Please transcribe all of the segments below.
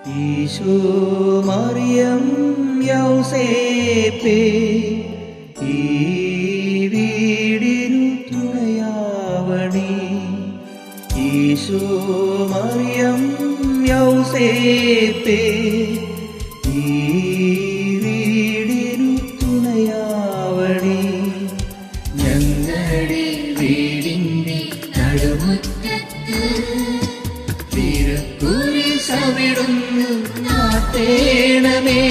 ഈശോ മറിയം യൗസേപ്പേ ഈ വീടിനു തുണയാവണേ ഈശോ മറിയം യൗസേപ്പേ ഈ വീടിനു തുണയാവണേ ഞങ്ങളുടെ വീടിൻ്റെ നടുമുറ്റത്ത് തിരുക്കുരിശവിടുന്നു നാട്ടേണമേ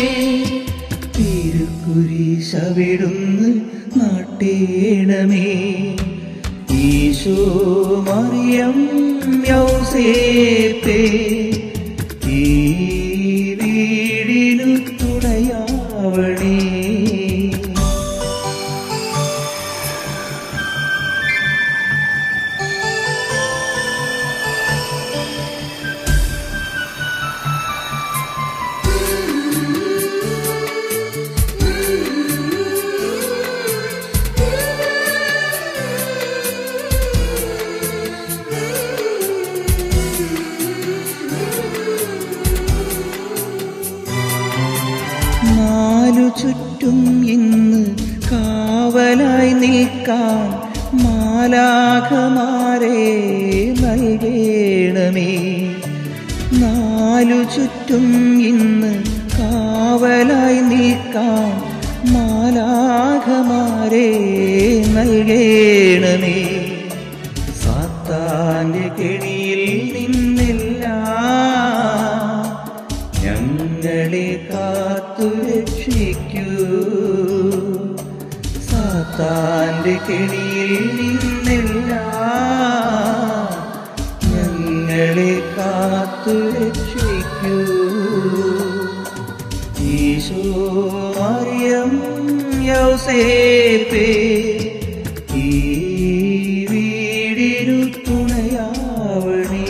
തിരുക്കുരിശവിടുന്നു നാട്ടേണമേ ഈശോ മറിയം യൗസേപ്പേ ഈ വീടിനു തുണയാവണേ നാലു ചുറ്റും ഇന്ന് കാവലായി നീക്കാൻ മാലാഖമാരെ നൽകേണമേ നാലു ചുറ്റും ഇന്ന് കാവലായി നീക്കാൻ മാലാഖമാരെ നൽകേണമേ സാത്താന്റെ കെണിയിൽ നിന്നില്ല ഞങ്ങളെ കാത്തു രക്ഷിക്കൂ സാത്താന്റെ കെണിയിൽ നിന്നില്ല ഞങ്ങളെ കാത്തു രക്ഷിക്കൂ ഈശോ മറിയം യൗസേപ്പേ ഈ വീടിനു തുണയാവണേ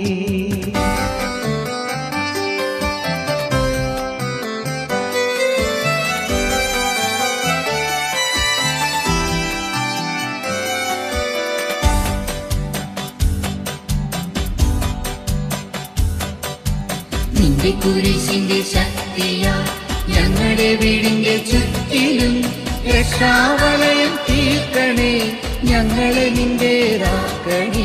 നിന്റെ കുരിശിന്റെ ശക്തിയാ ഞങ്ങളുടെ വീടിന്റെ ചുറ്റിലും രക്ഷാവലയം തീർക്കണേ ഞങ്ങളെ നിന്റേതാക്കണേ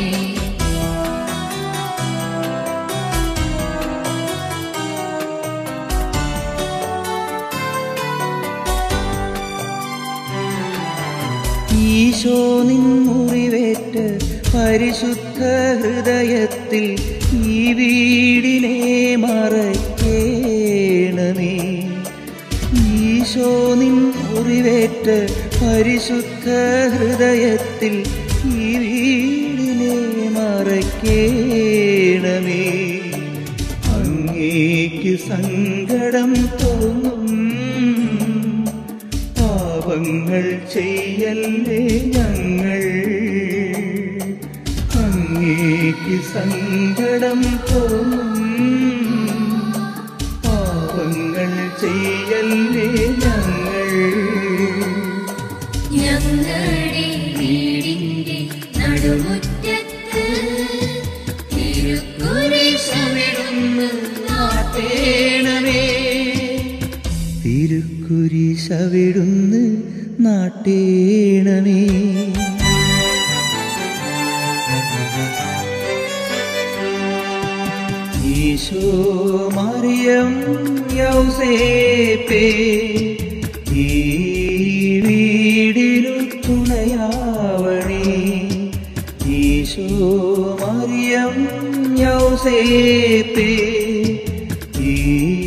ഈശോ നിൻ മുറിവേറ്റ് പരിശുദ്ധ ഹൃദയത്തിൽ ഈ വീടിനെ മറയ്ക്കേണമേ ഈശോ നിൻ മുറിവേറ്റ് പരിശുദ്ധ ഹൃദയത്തിൽ ഈ വീടിനെ മറയ്ക്കേണമേ അങ്ങേക്ക് സങ്കടം തോന്നും പാപങ്ങൾ ചെയ്യല്ലേ ഞങ്ങൾ അങ്ങേക്ക് സങ്കടം തോന്നും പാപങ്ങൾ ചെയ്യല്ലേ ഞങ്ങൾ ഞങ്ങളുടെ വീടിന്റെ നടുമുറ്റത്ത് തിരുക്കുരിശമിടുന്നു നാട്ടേണമേ തിരുക്കുരിശവിടുന്ന് നാട്ടേണമേ ഈശോ മറിയം യൗസേപ്പേ ഈ വീടിനു തുണയാവണേ ഈശോ മറിയം യൗസേപ്പേ ഈ